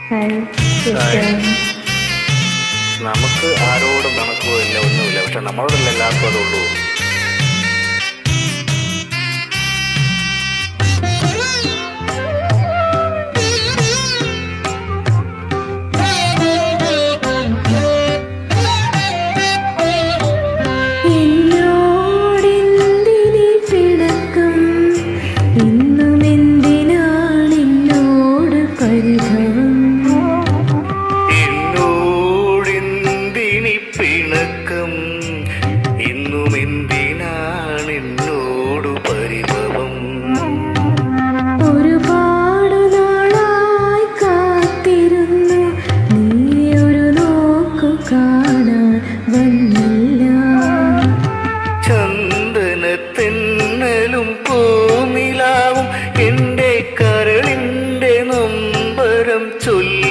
Hi hi. നമുക്ക് ആരോടും കണക്കോ ഇല്ല ഒന്നുമില്ല പക്ഷെ നമ്മളോടല്ല എല്ലാവർക്കും അതുള്ളൂ എന്നോടെന്തിനീ പിണക്കം ഇന്നും എന്തിനാണ് എന്നോട് പരിഭവം എന്നോടെന്തിനി പിണക്കം ഇന്നും എന്തിനാണ് എന്നോട് പരിഭവം ഒരുപാടു നാളായി കാത്തിരുന്നു നീ ഒരു നോക്കു കാണാൻ വന്നില്ല ചന്ദനത്തെന്നലും പൂനിലാവും എന്റെ കരളിന്റെ നൊമ്പരം ചൊല്ലി